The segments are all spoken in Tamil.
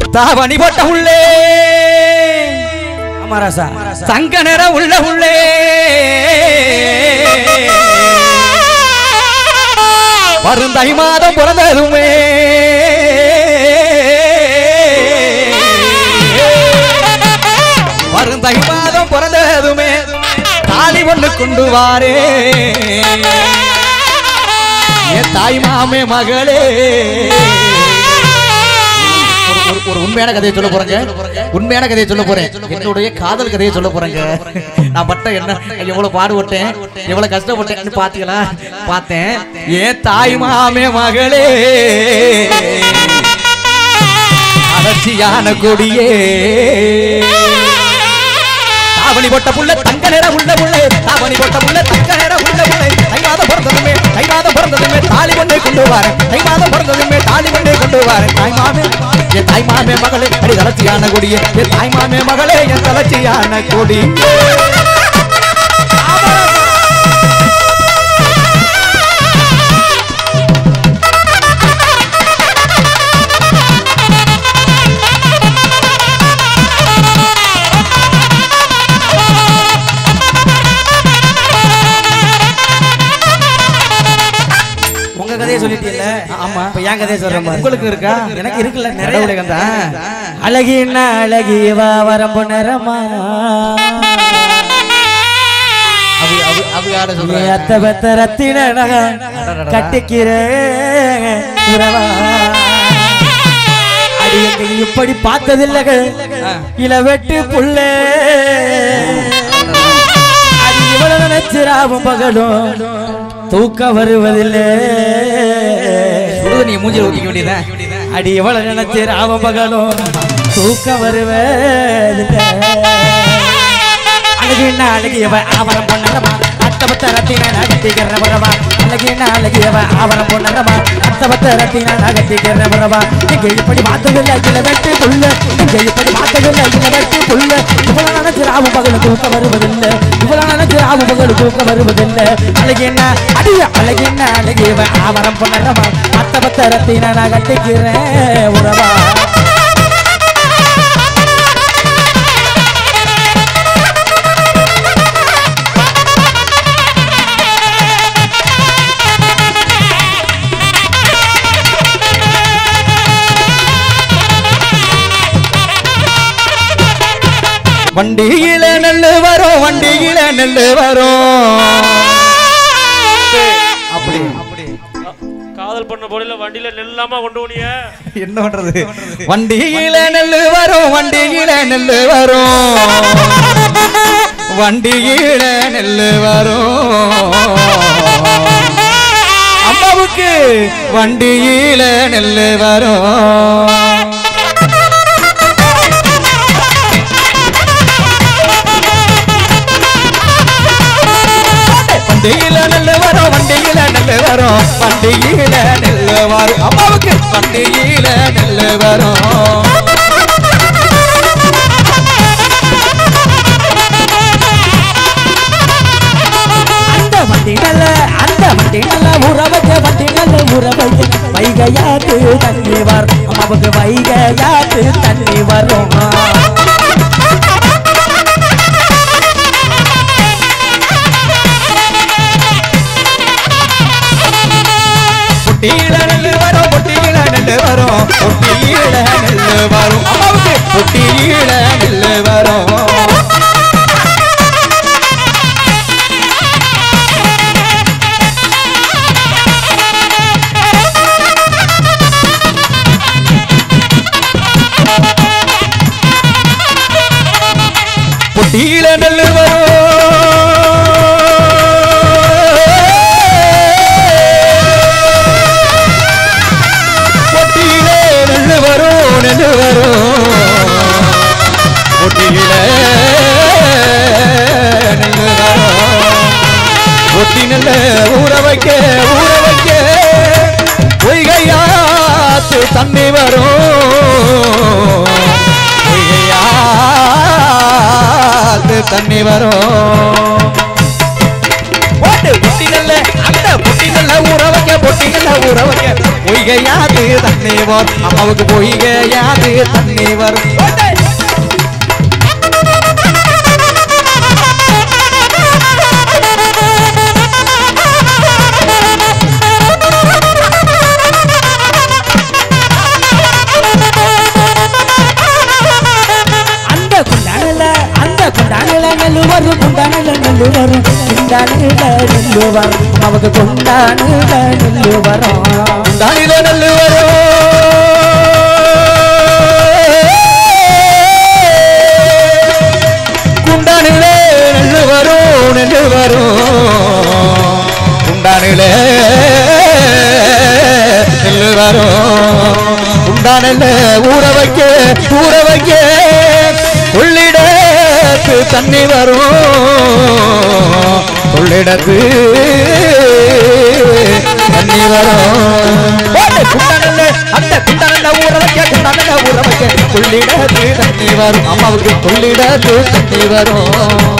தாவணி போட்ட உள்ளே அமராசா தங்க நிற உள்ள உள்ளே வரும் தை மாதம் பிறந்ததுமே வரும் தை மாதம் பிறந்ததுமே தாலி ஒண்ணு கொண்டு வாரே என் தாய் மாமே மகளே ஒரு- ஒரு- ஒரு உண்மையான கதையை சொல்ல போறேங்க உண்மையான கதையை சொல்ல போறேன் என்னுடைய காதல் கதையை சொல்ல போறேங்க நான் பட்ட என்ன எவ்வளவு பாடுபட்டேன் எவ்வளவு கஷ்டப்பட்டேன் பாத்தீங்களா பார்த்தேன் ஏன் தாய் மாமே மகளே அலட்சியான கொடியே தாவணி போட்ட புள்ள தங்க நிற உள்ள புள்ளே தாவணி போட்ட புள்ள தங்க நிற உள்ள புள்ளே தை மாதம் பிறந்ததுமே தை மாதம் பிறந்ததுமே தாலி கொண்டே கொண்டு வாரேன் தை மாதம் பிறந்ததுமே தாலி கொண்டே கொண்டு வாரேன் தாய் மாமே என் தாய் மாமே மகளே அடி தளர்ச்சியான கொடியே என் தாய் மாமே மகளே என் தளர்ச்சியான கொடி உங்க கதையை சொல்லிட்டீல்ல ஆமா. இப்ப என் கதையை சொல்றேன் பாரு. உங்களுக்கு இருக்கா? எனக்கு இருக்குல்ல நிறைய கடவுளே கந்தா. அழகின அழகியவா வரம்பு நிறமா அது அது அது யார நீ சொல்றேன் அத்த பெத்த ரத்தின நக கட்டிக்கிற உறவா அடி எங்க இப்படி பார்த்ததில்லைங்க இல வெட்டு புள்ள அது இவ்வளவு நினைச்சிராவும் பகலும் தூக்கம் வருவதில்லை சுடுது நீ மூஞ்சில ஊத்திக்க வேண்டியதான் அடி எவ்வளவு நினைச்சு ராம பகலும் தூக்கம் வருவதில்லை அழகின அழகியவ ஆவரம் பொன்னரமா அத்தபத்த ரத்தின நகட்டிக்கிற வரவா அழகின அழகியவ ஆவரம் பொன்னரமா அத்தபத்த ரத்தின நகட்டிக்கிற வரவா இங்க இப்படி பார்த்ததில்லை இல வெட்டு புள்ள இங்க இப்படி பார்த்ததில்லை இல வெட்டு புள்ள இவ்வளவு நினைச்சு ராம பகலும் தூக்கம் வருவதில்லை இவ்வளவு நினைச்சு ராம பகலும் தூக்கம் வருவதில்லை அழகின அடிய அழகின அழகியவ ஆவரம் பொன்னரமா அத்தபத்த ரத்தின நகட்டிக்கிறேன் உறவா வண்டியில நெல்லு வரும் வண்டியில நெல்லு வரும் அப்படி காதல் பண்ண போல வண்டியில நெல்லாம கொண்டு போனிய என்ன பண்றது வண்டியில நெல்லு வரும் வண்டியில நெல்லு வரும் வண்டியில நெல்லு வரும் அம்மாவுக்கு வண்டியில நெல்லு வரும் வண்டியில நெல்லு வரும் வண்டியில நெல்லு வரும் வண்டியில நெல்லு வரும் அம்மாவுக்கு வண்டியில நெல்லு வரும் அந்த வண்டி நல்ல அந்த வண்டி நல்ல உறவுக்கு வண்டி நல்ல உறவுக்கு வைகையாத்து தண்ணி வரும் அம்மாவுக்கு வைகையாத்து தண்ணி வரும் பொட்டியில நெல்லு வரும் பொட்டியில நெல்லு வரும் பொட்டியில நெல்லு வரும் அம்மாவுக்கு பொட்டியில நெல்லு வரும் பொட்டியில நெல்லு வரும் பொட்டியில நெல்லு வரும் நெல்லு வரும் பொட்டியில நெல்லு வரும் பொட்டி நெல்ல ஊற வைக்க ஊற வைக்க பொய்கையாத்து தண்ணி வரும் பொய்கையாத்து தண்ணி வரும் போட்டு பொட்டி நல்ல அந்த பொட்டி நல்ல ஊற வைக்க பொட்டி நல்ல ஊற வைக்க பொய்கையாது தண்ணி வரும் அம்மாவுக்கு பொய்கையாது தண்ணி வரும் அந்த குண்டானில அந்த குண்டானில நெல்லு வரும் குண்டானில நெல்லு வரும் குண்டானில நெல்லு வரும் அவங்க குண்டானில நெல்லு வரும் தானில நல்லு வரும் குண்டானிலே நெல்லு வரும் நெல்லு வரும் குண்டானிலே நெல்லு வரும் குண்டானில ஊற வைக்க ஊற வைக்க உள்ளிடத்து தண்ணி வரும் உள்ளிடத்து தண்ணி வரும் குண்டானல்ல அந்த குண்டானல்ல ஊற வைக்க குண்டானல்ல ஊற வைக்க உள்ளிடத்து தண்ணி வரும் அம்மாவுக்கு உள்ளிடத்து தண்ணி வரும்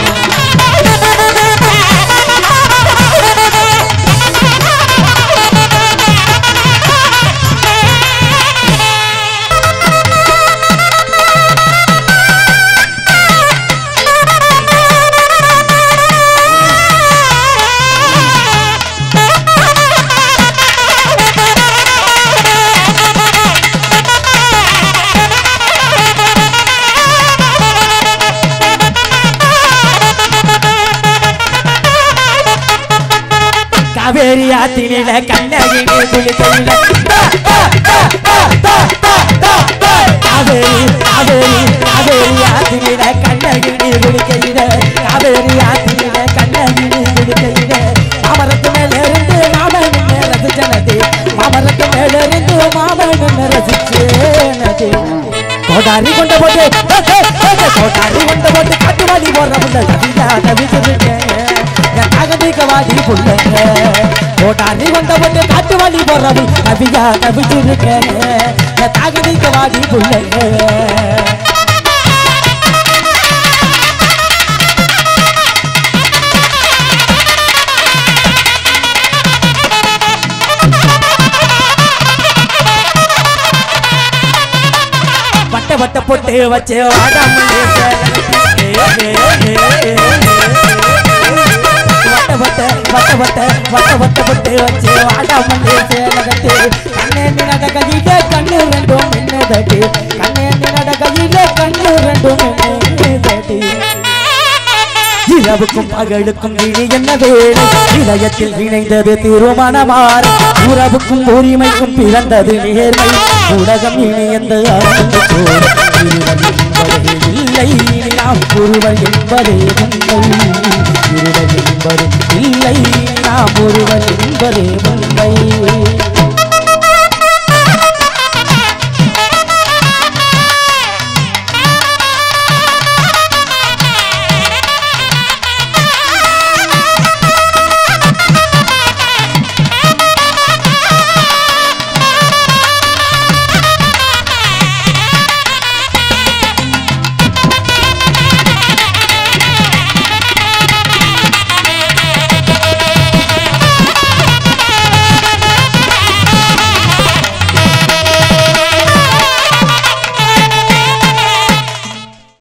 காவேரி ஆத்தினில கண்ணகினி குளிக்கையில காவேரி காவேரி காவேரி ஆத்தினில கண்ணகினி குளிக்கையில காவேரி ஆத்தினில கண்ணகினி குளிக்கையில மாமரத்து மேல இருந்து மாமன் ரசிச்ச நதி மாமரத்து மேல இருந்து மாமன் ரசிச்சே நதி கோடாரி கொண்ட போட்டு கோடாரி கொண்ட போட்டு காட்டுவாடி போடுற புள்ள தவிதா தவிச்சிருக்கேன் என் தகதிக்கவாடி புள்ள கோடாரி கொண்ட போட்டு காட்டுவாடி போடுற தவியா தவிச்சிருக்கேன் என் தகதிக்கவாடி புள்ள வட்ட வட்ட பொட்டு வச்சு வாடாமலே வட்ட வட்ட வட்ட வட்ட வட்ட வட்ட பொட்டு வச்சு வாடாமலே சேலகட்டு கண்ணே நினட கையில கண்ணு ரெண்டும் மின்னதட்டி கண்ணே நினட கையில கண்ணு ரெண்டும் மின்னதட்டி இரவுக்கும் பகலுக்கும் இனி என்ன வேலை இதயத்தில் இணைந்தது திருமணமார் உறவுக்கும் உரிமைக்கும் பிறந்தது நேர்மை உலகம் இனி எந்த அறிந்து போர். இருவர் என்பதே இல்லை இனி நாம் ஒருவர் என்பதே உண்மை இருவர் என்பது இல்லை இனி நாம் ஒருவர் என்பதே உண்மை